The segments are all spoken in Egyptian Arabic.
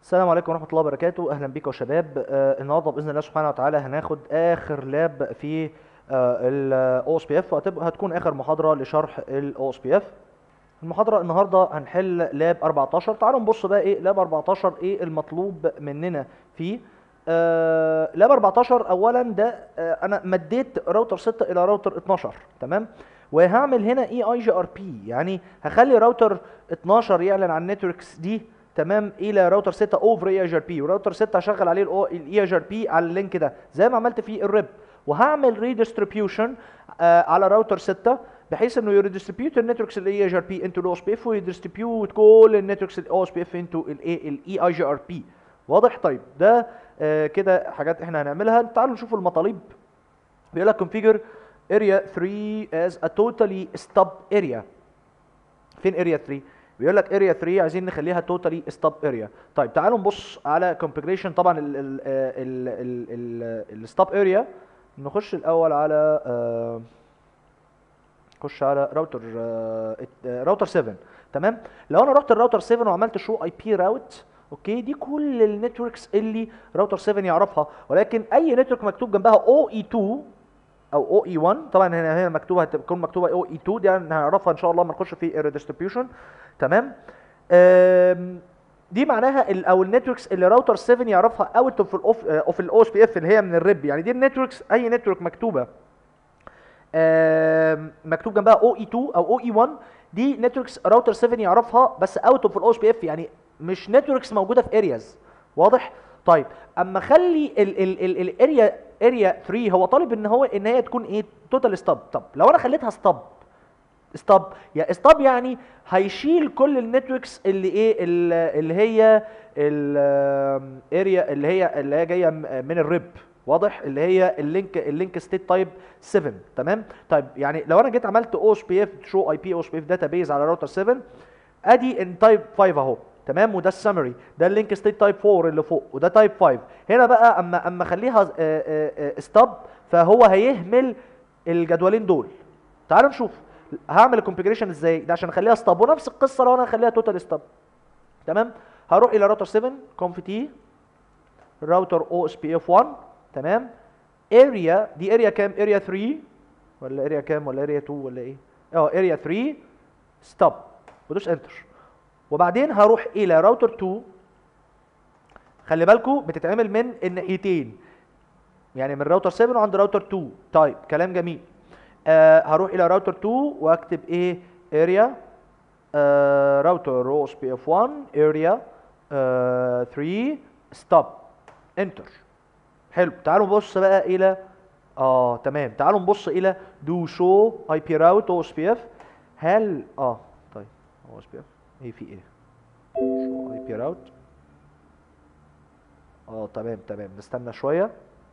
السلام عليكم ورحمة الله وبركاته أهلا بيكم يا شباب آه النهارده بإذن الله سبحانه وتعالى هناخد آخر لاب في ال OSPF وهتبقى هتكون آخر محاضرة لشرح ال OSPF المحاضرة النهارده هنحل لاب 14 تعالوا نبص بقى إيه لاب 14 إيه المطلوب مننا فيه آه لاب 14 أولا ده آه أنا مديت راوتر 6 إلى راوتر 12 تمام وهعمل هنا اي اي جي ار بي يعني هخلي راوتر 12 يعلن عن النتوركس دي تمام الى راوتر 6 اوفر اي جي ار بي وراوتر 6 هشغل عليه الاي جي ار بي على اللينك ده زي ما عملت في الريب وهعمل ريديستريبيوشن آه على راوتر 6 بحيث انه يريديستريبيوت النتوركس الاي جي ار بي انتو الاو اس بي اف ويديستريبيوت كل النتوركس الاو اس بي اف انتو الاي اي جي ار بي واضح طيب ده آه كده حاجات احنا هنعملها تعالوا نشوف المطالب بيقول لك configure area 3 as a totally stub area فين area 3 بيقول لك area 3 عايزين نخليها totally stub area طيب تعالوا نبص على configuration طبعا ال ال ال ال ال ال stub area نخش الاول على آه نخش على راوتر راوتر 7 تمام لو انا رحت الراوتر 7 وعملت شو اي بي راوت اوكي دي كل النتوركس اللي راوتر 7 يعرفها ولكن اي نتورك مكتوب جنبها او اي 2 او او اي 1 طبعا هنا هنا مكتوبه هتكون مكتوبه او اي 2 دي هنعرفها ان شاء الله لما نخش في الريديستريبيوشن تمام دي معناها ال او النتوركس اللي راوتر 7 يعرفها اوت اوف الاوف اوف الاو اس بي اف اللي هي من الريب يعني دي النتوركس اي نتورك مكتوبه مكتوب جنبها او اي 2 او او اي 1 دي نتوركس راوتر 7 يعرفها بس اوت اوف الاو اس بي اف يعني مش نتوركس موجوده في ارياز واضح طيب اما خلي الاريا اريا 3 هو طالب ان هو ان هي تكون ايه توتال ستاب طب لو انا خليتها ستاب ستاب يا ستاب يعني هيشيل كل النتوركس اللي ايه اللي هي الاريا اللي هي اللي هي جايه من الريب واضح اللي هي اللينك اللينك ستيت تايب 7 تمام طيب يعني لو انا جيت عملت او اس بي اف شو اي بي او اس بي اف داتابيز على راوتر 7 ادي ان تايب 5 اهو تمام وده السمري ده اللينك ستيت تايب 4 اللي فوق وده تايب 5 هنا بقى اما اما اخليها ستاب فهو هيهمل الجدولين دول تعالوا نشوف هعمل الكونفيجريشن ازاي ده عشان اخليها ستاب ونفس القصه لو انا اخليها توتال ستاب تمام هروح الى راوتر 7 كونف تي راوتر او اس بي اف 1 تمام اريا دي اريا كام اريا 3 ولا اريا كام ولا اريا 2 ولا ايه اه اريا 3 ستاب ودوس انتر وبعدين هروح الى راوتر 2 خلي بالكم بتتعمل من الناحيتين يعني من راوتر 7 وعند راوتر 2 طيب كلام جميل آه هروح الى راوتر 2 واكتب ايه اريا آه راوتر او اس بي اف 1 اريا 3 ستوب انتر حلو تعالوا نبص بقى الى اه تمام تعالوا نبص الى دو شو اي بي راوت او اس بي اف هل اه طيب او اس بي اف ايه في ايه شو اي بي راوت اه تمام تمام نستنى شويه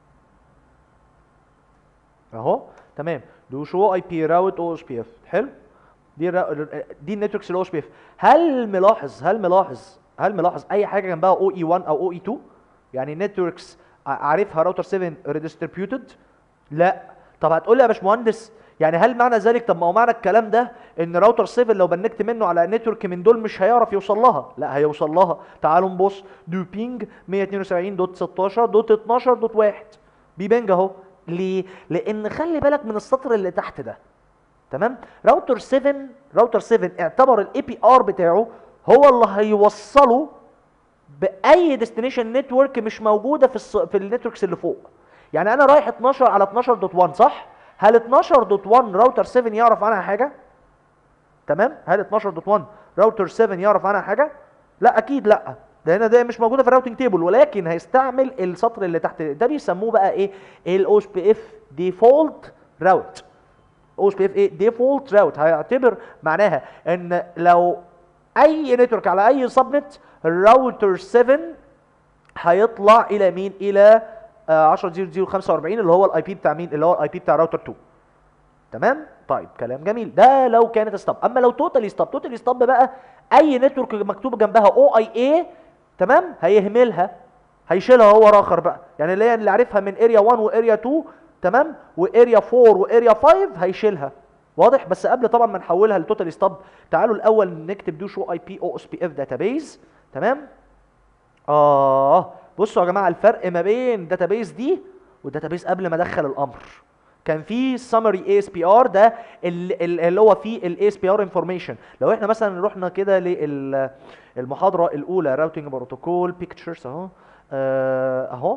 اهو تمام دو شو اي بي راوت او اس بي اف حلو دي را... دي النتوركس الاو اس بي اف هل ملاحظ هل ملاحظ هل ملاحظ اي حاجه جنبها او اي 1 او او اي 2 يعني نتوركس عارفها راوتر 7 ريديستريبيوتد لا طب هتقول لي يا باشمهندس يعني هل معنى ذلك طب ما هو معنى الكلام ده ان راوتر 7 لو بنكت منه على نتورك من دول مش هيعرف يوصل لها لا هيوصل لها تعالوا نبص دو بينج 172.16.12.1 بيبنج اهو ليه لان خلي بالك من السطر اللي تحت ده تمام راوتر 7 راوتر 7 اعتبر الاي بي ار بتاعه هو اللي هيوصله باي ديستنيشن نتورك مش موجوده في الص... في النتوركس اللي فوق يعني انا رايح 12 على 12.1 صح هل 12.1 راوتر 7 يعرف عنها حاجه تمام هل 12.1 راوتر 7 يعرف عنها حاجه لا اكيد لا ده هنا ده مش موجوده في الراوتنج تيبل ولكن هيستعمل السطر اللي تحت ده بيسموه بقى ايه الاو اس بي اف ديفولت راوت او اس بي اف ايه ديفولت راوت هيعتبر معناها ان لو اي نتورك على اي سب نت الراوتر 7 هيطلع الى مين الى 10.0.0.45 اللي هو الاي بي بتاع مين اللي هو الاي بي بتاع راوتر 2 تمام طيب كلام جميل ده لو كانت ستاب اما لو توتالي ستاب توتالي ستاب بقى اي نتورك مكتوب جنبها او اي اي تمام هيهملها هيشيلها هو اخر بقى يعني اللي هي اللي عارفها من اريا 1 واريا 2 تمام واريا 4 واريا 5 هيشيلها واضح بس قبل طبعا ما نحولها لتوتال ستاب تعالوا الاول نكتب دو شو اي بي او اس بي اف داتابيز تمام اه بصوا يا جماعه الفرق ما بين داتابيس دي والداتابيس قبل ما ادخل الامر كان في summary اي اس بي ار ده ال- ال- اللي هو فيه الاي اس بي ار انفورميشن لو احنا مثلا رحنا كده للمحاضره الاولى راوتنج بروتوكول بيكتشرز اهو آه، اهو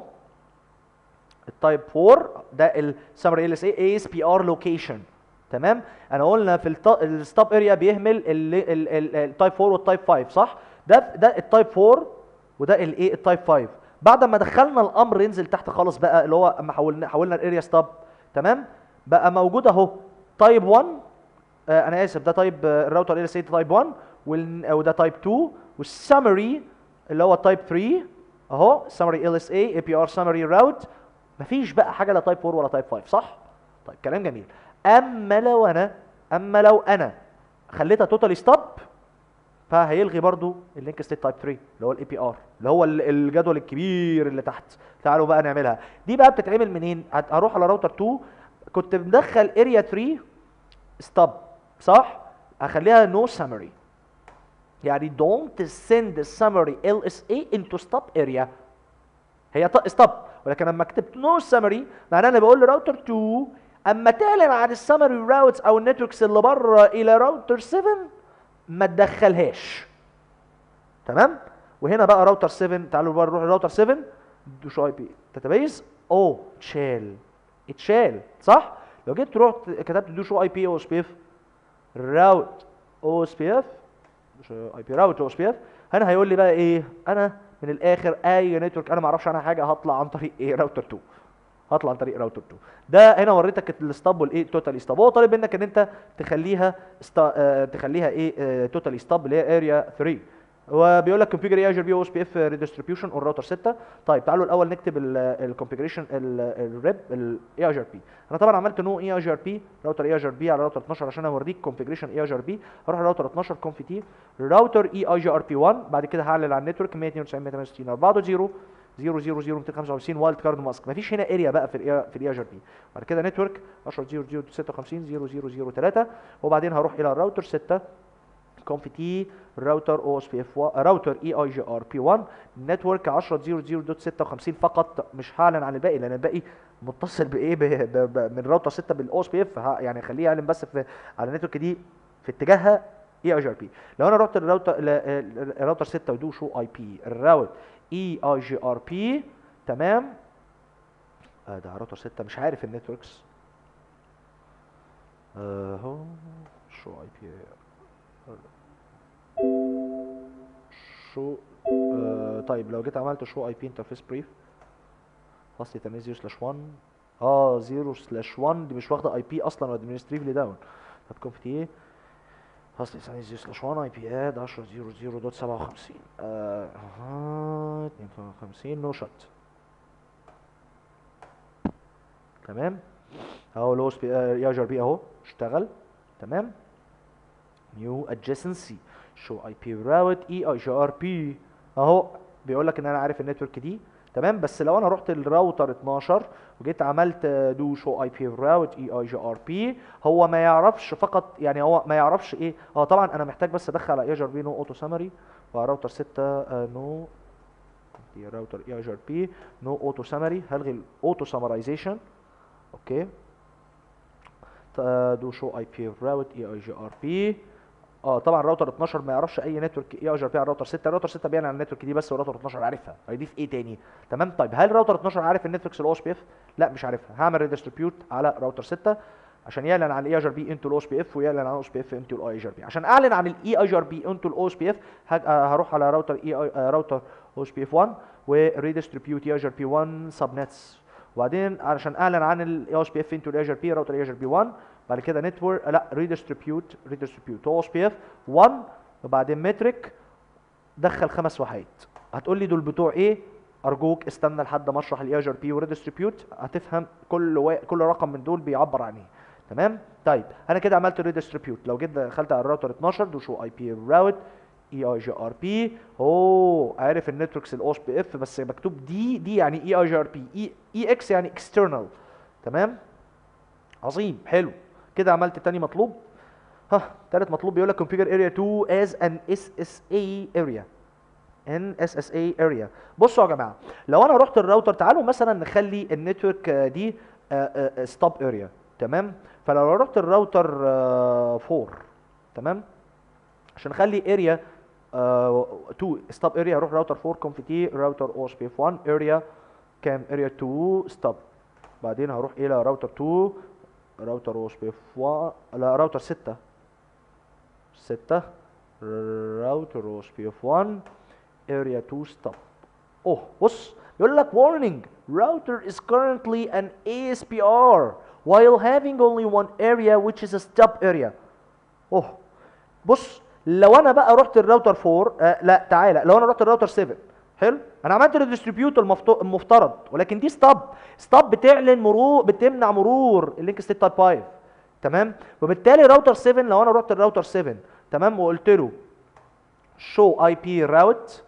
التايب 4 ده السمري ال اس اي اي اس بي ار لوكيشن تمام انا قلنا في الستاب اريا بيهمل التايب 4 والتايب 5 صح ده ده التايب 4 وده الايه التايب 5 بعد ما دخلنا الامر ينزل تحت خالص بقى اللي هو اما حولنا حولنا الاريا ستاب تمام بقى موجود اهو تايب 1 آه انا اسف ده تايب آه، الراوتر ال اس اي تايب 1 وال- وده تايب 2 والسمري اللي هو تايب 3 اهو سمري ال اس اي اي بي ار سمري راوت مفيش بقى حاجه لا تايب 4 ولا تايب 5 صح طيب كلام جميل اما لو انا اما لو انا خليتها توتالي ستوب فهيلغي برضو اللينك ستيت تايب 3 اللي هو الاي بي ار اللي هو ال- الجدول الكبير اللي تحت تعالوا بقى نعملها دي بقى بتتعمل منين هت- هروح على راوتر 2 كنت مدخل اريا 3 ستوب صح هخليها نو سمري يعني don't send the summary LSA into stop area هي ستوب ولكن لما كتبت نو سمري معناه انا بقول لراوتر 2 اما تعلن عن السمري راوتس او النتوركس اللي بره الى راوتر 7 ما تدخلهاش تمام وهنا بقى راوتر 7 تعالوا بقى نروح لراوتر 7 دوش اي بي داتابيز او اتشال اتشال صح لو جيت رحت كتبت دوش اي بي او اس بي اف راوت او اس بي اف مش اي بي راوت او اس بي اف هنا هيقول لي بقى ايه انا من الاخر اي نتورك انا ما اعرفش عنها حاجه هطلع عن طريق ايه راوتر 2 هطلع عن طريق راوتر 2 ده هنا وريتك الستاب والايه توتالي ستاب هو طالب منك ان انت تخليها استا... آه تخليها ايه توتالي ستاب اللي هي اريا 3 وبيقول لك configure اي بي او اس بي اف redistribution on router 6 طيب تعالوا الاول نكتب الكونفيجريشن الريب الاي اي بي انا طبعا عملت نو اي اي بي راوتر اي اي بي على راوتر 12 عشان اوريك كونفيجريشن اي اي بي هروح راوتر 12 كونف تي راوتر اي اي جي ار بي 1 بعد كده هعلن على النتورك 192 168 4.0 0 0 0 255 وايلد كارد ماسك مفيش هنا اريا بقى في الاي في الاي ار بي بعد كده نتورك 10 0 0 56 0 0 0 3 وبعدين هروح الى الراوتر 6 كونف تي راوتر او اس بي اف راوتر اي اي جي ار بي 1 نتورك 10 0 0 دوت 56 فقط مش هعلن عن الباقي لان الباقي متصل بايه ب- ب- ب- من راوتر 6 بالاو اس بي اف يعني خليه يعلن بس في على النتورك دي في اتجاهها اي اي جي ار بي لو انا رحت الراوتر الراوتر 6 ودو شو اي بي الراوت اي اي جي ار بي تمام آه ده راوتر 6 مش عارف النتوركس اهو شو اي بي شو آه طيب لو جيت عملت شو اي بي انترفيس بريف فاصلة 8 0 سلاش 1 اه 0 سلاش 1 دي مش واخده اي بي اصلا ادمنستريفلي داون هتكون في ايه فاصلة 8 0 سلاش 1 اي بي اد 10 0 0 دوت 57 اه آه، 52 نو شوت تمام اهو لو اس بي اي ار بي اهو اشتغل تمام نيو adjacency شو اي بي راوت اي اي جي ار بي اهو بيقول لك ان انا عارف النتورك دي تمام بس لو انا رحت الراوتر 12 وجيت عملت دو شو اي بي راوت اي اي جي ار بي هو ما يعرفش فقط يعني هو ما يعرفش ايه هو طبعا انا محتاج بس ادخل على اي جي ار بي نو اوتو سامري وراوتر 6 نو دي راوتر اي اي جي ار بي نو اوتو سامري هلغي الاوتو سامرايزيشن اوكي دو شو اي بي راوت اي اي جي ار بي اه طبعا راوتر 12 ما يعرفش اي نتورك اي اي جي ار بي على راوتر 6 راوتر 6 بيعلن عن النتورك دي بس وراوتر 12 عارفها هيضيف ايه تاني تمام طيب هل راوتر 12 عارف النتوركس الاو اس بي اف لا مش عارفها هعمل ريديستريبيوت على راوتر 6 عشان يعلن عن الاي اي جي ار بي انتو الاو اس بي اف ويعلن عن الاو اس بي اف انتو الاي جي ار بي عشان اعلن عن الاي اي جي ار بي انتو الاو اس بي اف هروح على راوتر اي اي راوتر او اس بي اف 1 وريديستريبيوت اي اي جي ار بي 1 سب نتس وبعدين علشان اعلن عن الاي اس بي اف انتو الاي جي ار بي راوتر اي جي ار بي 1 بعد كده نتورك لا ريديستريبيوت ريديستريبيوت او اس بي اف 1 وبعدين مترك دخل خمس وحيد هتقول لي دول بتوع ايه ارجوك استنى لحد ما اشرح الاي جي ار بي وريديستريبيوت هتفهم كل و... كل رقم من دول بيعبر عن ايه تمام طيب انا كده عملت ريديستريبيوت لو جيت دخلت على الراوتر 12 دو شو اي بي راوت اي اي جي ار بي اوه عارف النتوركس الاو اس بي اف بس مكتوب دي دي يعني اي اي جي ار بي اي اي اكس يعني اكسترنال تمام عظيم حلو كده عملت تاني مطلوب ها تالت مطلوب بيقول لك configure area 2 as an SSA area ان اس اس اي اريا بصوا يا جماعه لو انا رحت الراوتر تعالوا مثلا نخلي النتورك آه، دي ستوب اريا تمام فلو رحت الراوتر 4 تمام عشان نخلي اريا 2 ستوب اريا اروح راوتر 4 كونف تي راوتر او اس بي اف 1 اريا كام اريا 2 ستوب بعدين هروح الى راوتر 2 راوتر او اس بي اف 1 لا راوتر 6 6 راوتر او اس بي اف 1 اريا 2 ستوب اوه بص يقول لك warning router is currently an ASPR while having only one area which is a stop area اوه بص لو انا بقى رحت الراوتر 4 آه لا تعالى لو انا رحت الراوتر 7 حلو انا عملت الديستريبيوت المفترض ولكن دي ستاب ستاب بتعلن مرور بتمنع مرور اللينك ستيت تايب 5 تمام وبالتالي راوتر 7 لو انا رحت الراوتر 7 تمام وقلت له شو اي بي راوت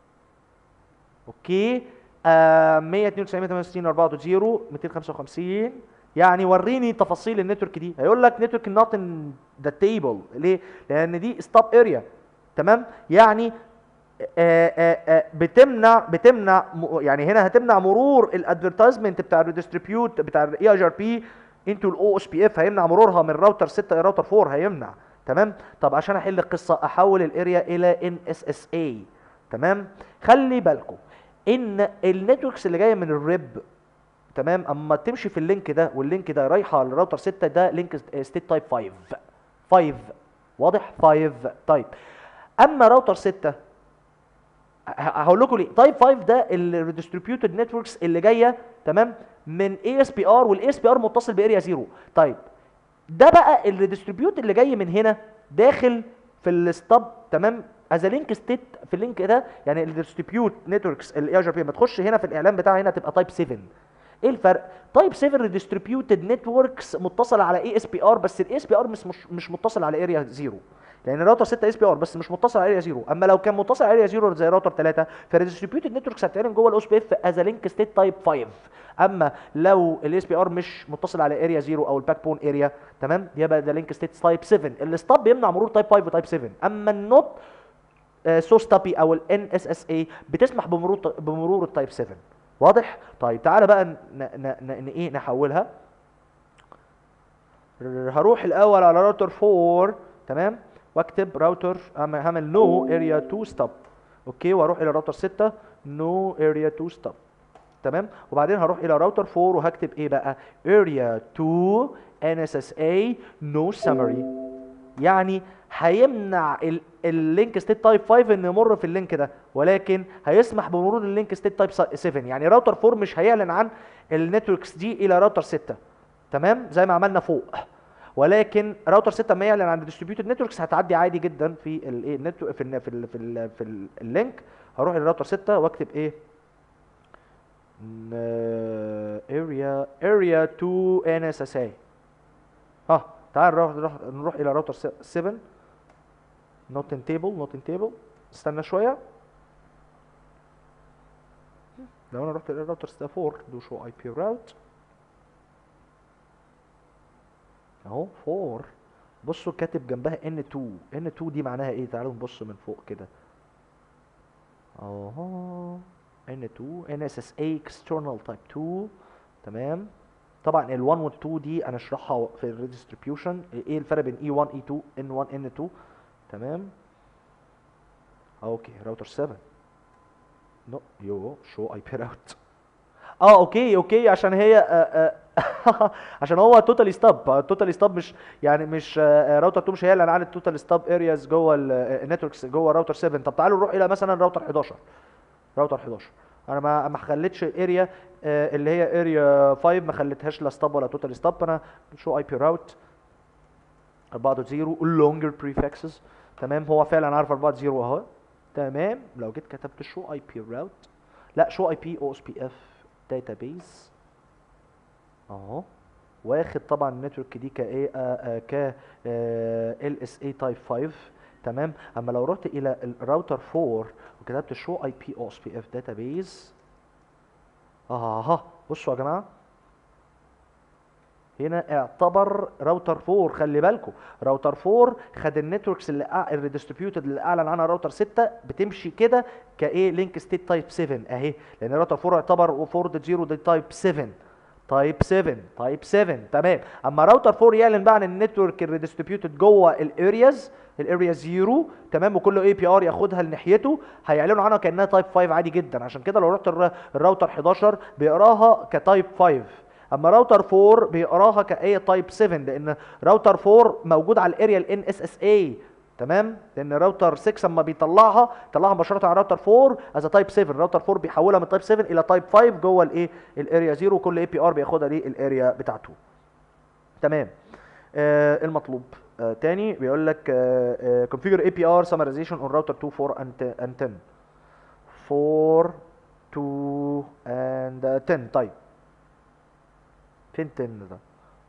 اوكي آه 192 255 يعني وريني تفاصيل النتورك دي هيقول لك نتورك نوت ان ذا تيبل ليه لان دي ستوب اريا تمام يعني آه آه آه بتمنع بتمنع م- يعني هنا هتمنع مرور الادفرتايزمنت بتاع الريدستريبيوت بتاع الاي اي ار بي انتو الاو اس بي اف هيمنع مرورها من راوتر 6 الى راوتر 4 هيمنع تمام طب عشان احل القصه احول الاريا الى ان اس اس اي تمام خلي بالكم ان النتوركس اللي جايه من الريب تمام اما تمشي في اللينك ده واللينك ده رايحه للراوتر 6 ده لينك ستيت تايب 5 5 واضح 5 طيب اما راوتر 6 ه- هقول لكم ليه تايب 5 ده الريدستريبيوتد نتوركس اللي جايه تمام من اي اس بي ار والاي اس بي ار متصل باريا زيرو طيب ده بقى الريدستريبيوت اللي جاي من هنا داخل في الستاب تمام از لينك ستيت في اللينك ده يعني الريدستريبيوت نتوركس الاي ار بي لما تخش هنا في الاعلان بتاعها هنا تبقى تايب 7 ايه الفرق تايب 7 ريدستريبيوتد نتوركس متصل على اي اس بي ار بس الاي اس بي ار مش مش مش متصل على اريا زيرو لان راوتر 6 اس بي ار بس مش متصل على اريا زيرو اما لو كان متصل على اريا زيرو زي راوتر 3 فالريدستريبيوتد نتوركس هتتعلن جوه الاو اس بي اف از لينك ستيت تايب 5 اما لو الاس بي ار مش متصل على اريا زيرو او الباك بون اريا تمام يبقى ده لينك ستيت تايب 7 الستاب بيمنع مرور تايب 5 وتايب 7 اما النوت سو ستابي او الان اس اس اي بتسمح بمرور بمرور التايب 7 واضح طيب تعالى بقى ن... ن... ن... ن... ايه نحولها هروح الاول على راوتر 4 تمام واكتب راوتر هعمل نو اريا 2 ستوب اوكي واروح الى راوتر 6 نو اريا 2 ستوب تمام وبعدين هروح الى راوتر 4 وهكتب ايه بقى اريا 2 ان اس اس اي نو سمري يعني هيمنع اللينك ستيت تايب 5 انه يمر في اللينك ده ولكن هيسمح بمرور اللينك ستيت تايب 7 يعني راوتر 4 مش هيعلن عن النتوركس دي الى راوتر 6 تمام زي ما عملنا فوق ولكن راوتر 6 لما يعلن عن الديستريبيوتد نتوركس هتعدي عادي جدا في الايه النت في ال في ال في ال في ال اللينك هروح للراوتر 6 واكتب ايه اريا اريا 2 ان اس اس اي ها تعال نروح نروح, نروح الى راوتر 7 نوت ان تيبل نوت ان تيبل استنى شويه لو انا رحت الى راوتر 4 دو شو اي بي راوت اهو 4 بصوا كاتب جنبها N2 N2 دي معناها ايه تعالوا نبص من فوق كده اهو N2 NSSA external type 2 تمام طبعا ال 1 وال 2 دي انا اشرحها في الريدستريبيوشن ايه الفرق بين E1 E2 N1 N2 تمام اوكي راوتر 7 نو يو شو اي بي راوت اه اوكي اوكي عشان هي آه آه عشان هو توتالي ستاب توتالي ستاب مش يعني مش آه راوتر 2 مش هيعلن عن التوتال ستاب ارياز جوه النتوركس جوه راوتر 7 طب تعالوا نروح الى مثلا راوتر 11 راوتر 11 انا ما ما خليتش اريا اللي هي اريا 5 ما خليتهاش لا ستاب ولا توتال ستاب انا شو اي بي راوت 4.0 لونجر بريفكسز تمام هو فعلا عارف 4.0 اهو تمام لو جيت كتبت شو اي بي راوت لا شو اي بي او اس بي اف داتابيز اهو واخد طبعا النتورك دي ك ايه ك ال اس اي تايب 5 تمام اما لو رحت الى الراوتر 4 وكتبت شو اي بي او اس بي اف داتابيز اها بصوا يا جماعه هنا اعتبر راوتر 4 خلي بالكم راوتر 4 خد النتوركس اللي الريدستريبيوتد اللي اعلن عنها راوتر 6 بتمشي كده كايه لينك ستيت تايب 7 اهي لان راوتر 4 يعتبر 4.0 دي تايب 7 تايب 7 تايب 7 تمام اما راوتر 4 يعلن بقى عن النتورك الريدستريبيوتد جوه الارياز الاريا 0 تمام وكل اي بي ار ياخدها لناحيته هيعلنوا عنها كانها تايب 5 عادي جدا عشان كده لو رحت الر- الراوتر 11 بيقراها كتايب 5 اما راوتر 4 بيقراها كايه تايب 7 لان راوتر 4 موجود على الاريا الان اس اس اي تمام لان راوتر 6 اما بيطلعها طلعها مباشره على راوتر 4 از تايب 7 راوتر 4 بيحولها من تايب 7 الى تايب 5 جوه الايه الاريا 0 وكل اي بي ار بياخدها للاريا بتاعته تمام آه المطلوب آه تاني بيقول لك آه آه configure APR summarization on router 2 4 and te- and 10 4 2 and uh, 10 طيب فين 10 ده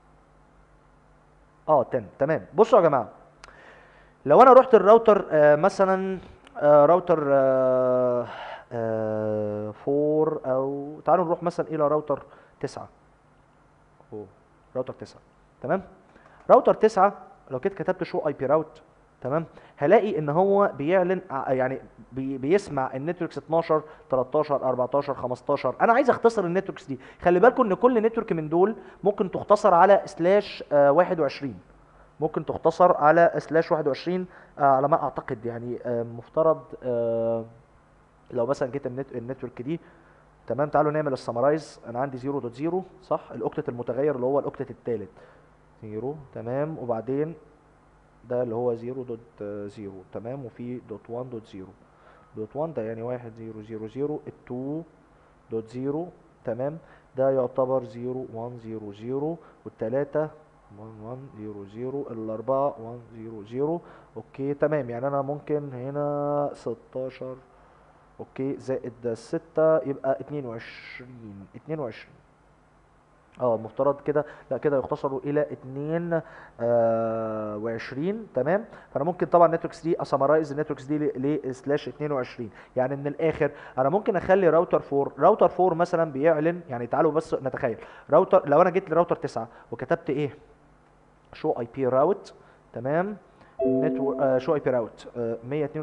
اه 10 تمام بصوا يا جماعه لو انا رحت الراوتر آه مثلا آه راوتر آه آه 4 او تعالوا نروح مثلا الى راوتر 9 أوه. راوتر 9 تمام راوتر 9 لو كنت كتبت شو اي بي راوت تمام هلاقي ان هو بيعلن ع- يعني بي بيسمع النتوركس 12 13 14 15 انا عايز اختصر النتوركس دي خلي بالكم ان كل نتورك من دول ممكن تختصر على سلاش 21 ممكن تختصر على سلاش 21 آه، على ما اعتقد يعني آه، مفترض آه، لو مثلا جيت النت النتورك دي تمام تعالوا نعمل السمرايز انا عندي 0.0 صح الاوكتت المتغير اللي هو الاوكتت الثالث 0 تمام وبعدين ده اللي هو 0.0 تمام وفي دوت 1 دوت 0 دوت 1 ده يعني 1 0 0 0 ال 2 دوت 0 تمام ده يعتبر 0 1 0 0 والتلاتة 1 1 0 0 الأربعة 1 0 0 اوكي تمام يعني انا ممكن هنا 16 اوكي زائد ده 6 يبقى 22 22 اه المفترض كده لا كده يختصروا الى 2 آه و20 تمام فانا ممكن طبعا نتوركس دي اسمرايز النتوركس دي ل سلاش 22 يعني من الاخر انا ممكن اخلي راوتر 4 راوتر 4 مثلا بيعلن يعني تعالوا بس نتخيل راوتر لو انا جيت لراوتر 9 وكتبت ايه شو اي بي راوت تمام نتورك آه شو اي بي راوت آه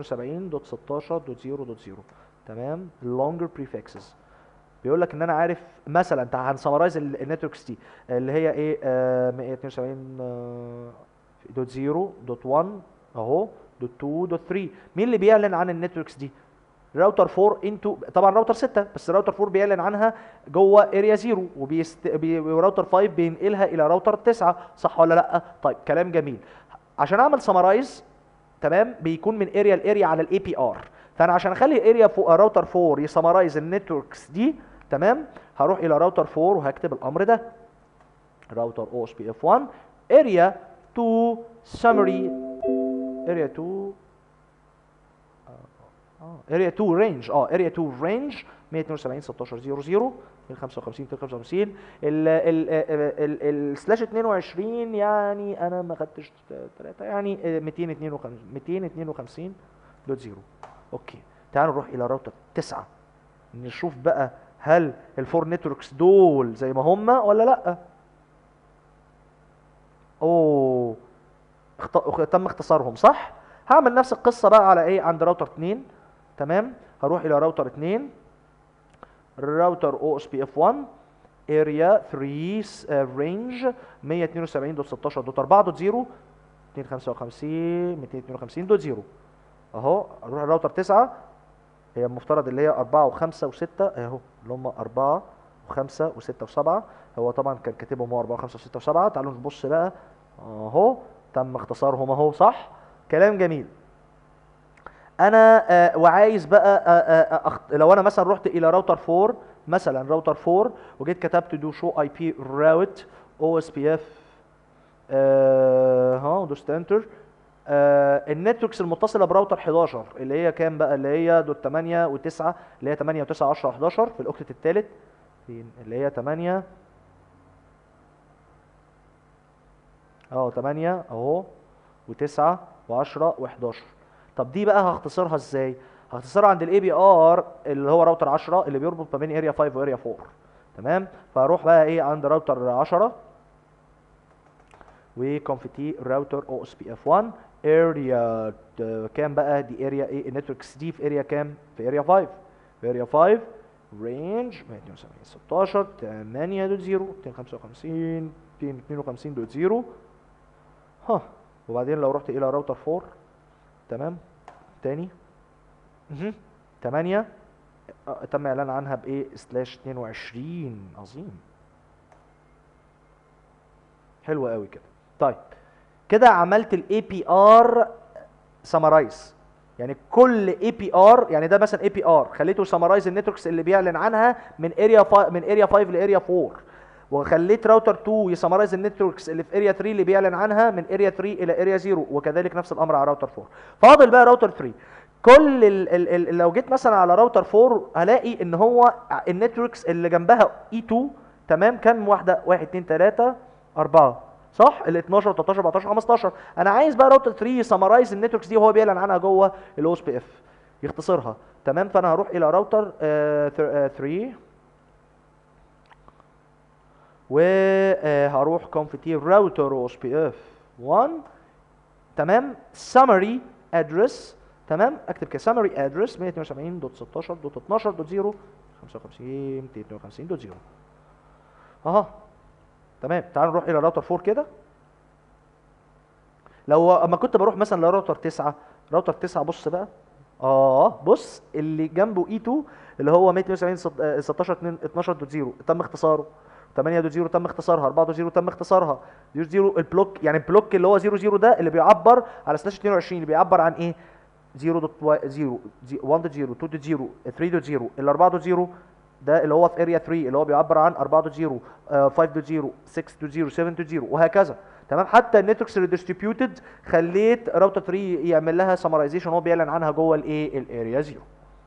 172.16.0.0 تمام longer prefixes بيقول لك ان انا عارف مثلا تع- هنسمرايز ال- النتوركس دي اللي هي ايه آه 172 آه، دوت 0 دوت 1 اهو دوت 2 دوت 3 مين اللي بيعلن عن النتوركس دي راوتر 4 انتو طبعا راوتر 6 بس راوتر 4 بيعلن عنها جوه اريا 0 وبيست... بي... وراوتر 5 بينقلها الى راوتر 9 صح ولا لا طيب كلام جميل عشان اعمل سمرايز تمام بيكون من اريا لاريا على الاي بي ار فانا عشان اخلي الاريا فوق راوتر 4 يسمرايز النتوركس دي تمام هروح الى راوتر 4 وهكتب الامر ده راوتر او اس بي اف 1 اريا 2 سمري اريا 2 اه اريا 2 رينج اه اريا 2 رينج 172 16 00 255 255 ال ال ال السلاش 22 يعني انا ما خدتش 3 يعني آه، 252 252 دوت 0 اوكي تعالوا نروح الى راوتر 9 نشوف بقى هل الفور نتوركس دول زي ما هم ولا لا اوه اخت... اخ- تم اختصارهم صح هعمل نفس القصه بقى على ايه عند راوتر 2 تمام هروح الى راوتر 2 راوتر او اس بي اف 1 اريا 3 رينج 172.16.4.0 255 252 دوت 0 اهو اروح الراوتر 9 هي المفترض اللي هي 4 و5 و6 اهو اللي هم 4 و5 و6 و7 هو طبعا كان كاتبهم هو 4 و5 و6 و7 تعالوا نبص بقى اهو تم اختصارهم اهو صح كلام جميل انا آه وعايز بقى آه آه أخت... لو انا مثلا رحت الى راوتر 4 مثلا راوتر 4 وجيت كتبت دو شو اي بي راوت او اس بي اف ها دوست انتر آه النتوركس المتصله براوتر 11 اللي هي كام بقى اللي هي دوت 8 و9 اللي هي 8 و9 10 11 في الاوكتت الثالث فين اللي هي 8 اه 8 اهو و9 و10 و11 طب دي بقى هختصرها ازاي هختصرها عند الاي بي ار اللي هو راوتر 10 اللي بيربط ما بين اريا 5 واريا 4 تمام فاروح بقى ايه عند راوتر 10 وكونفتي راوتر او اس بي اف 1 اريا كام بقى دي اريا ايه النتوركس دي في اريا كام في اريا 5 في اريا 5 رينج 172 16 8 دوت 0 255 252 دوت 0 ها وبعدين لو رحت الى راوتر 4 تمام تاني مهم. 8 آه، تم اعلان عنها بايه سلاش 22 عظيم حلو قوي كده طيب كده عملت الاي بي ار سمرايز يعني كل اي بي ار يعني ده مثلا اي بي ار خليته سمرايز النتوركس اللي بيعلن عنها من اريا من اريا 5 لاريا 4 وخليت راوتر 2 يسمرايز النتوركس اللي في اريا 3 اللي بيعلن عنها من اريا 3 الى اريا 0 وكذلك نفس الامر على راوتر 4 فاضل بقى راوتر 3 كل ال ال ال لو جيت مثلا على راوتر 4 هلاقي ان هو النتوركس اللي جنبها اي 2 تمام كام واحده 1 2 3 4 صح ال 12 13 14 15 انا عايز بقى راوتر 3 يسمرايز النتوركس دي وهو بيعلن عنها جوه الاو اس بي اف يختصرها تمام فانا هروح الى راوتر 3 وهروح كونفتي راوتر او اس بي اف 1 تمام summary address تمام اكتب كده summary address 172.16.12.0 55 252.0 اها تمام تعالوا نروح الى راوتر 4 كده لو اما كنت بروح مثلا لراوتر 9 راوتر 9 بص بقى اه بص اللي جنبه اي 2 اللي هو 172 16 12.0 تم اختصاره 8.0 تم اختصارها 4.0 تم اختصارها 0 البلوك يعني البلوك اللي هو 00 ده اللي بيعبر على سلاش 22 اللي بيعبر عن ايه 0.0 1.0 2.0 3.0 ال 4.0 ده اللي هو في اريا 3 اللي هو بيعبر عن 4.0 آه، 5.0 6.0 7.0 وهكذا تمام حتى النتوركس اللي ديستريبيوتد خليت راوتر 3 يعمل لها سمرايزيشن هو بيعلن عنها جوه الايه الاريا 0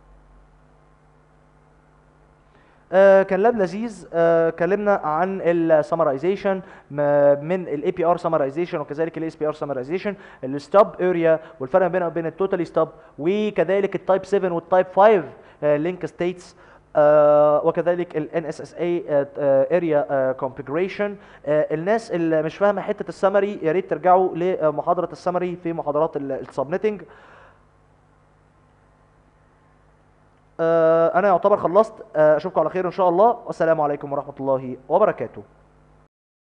آه كان لاب لذيذ آه كلمنا عن السمرايزيشن من الاي بي ار سمرايزيشن وكذلك الاس بي ار سمرايزيشن الستوب اريا والفرق بينها وبين التوتالي ستوب وكذلك التايب 7 والتايب 5 لينك ستيتس وكذلك ال NSSA اريا configuration آه، الناس اللي مش فاهمه حته السمري يا ريت ترجعوا لمحاضره السمري في محاضرات السبنتنج انا يعتبر خلصت آه، اشوفكم على خير ان شاء الله والسلام عليكم ورحمه الله وبركاته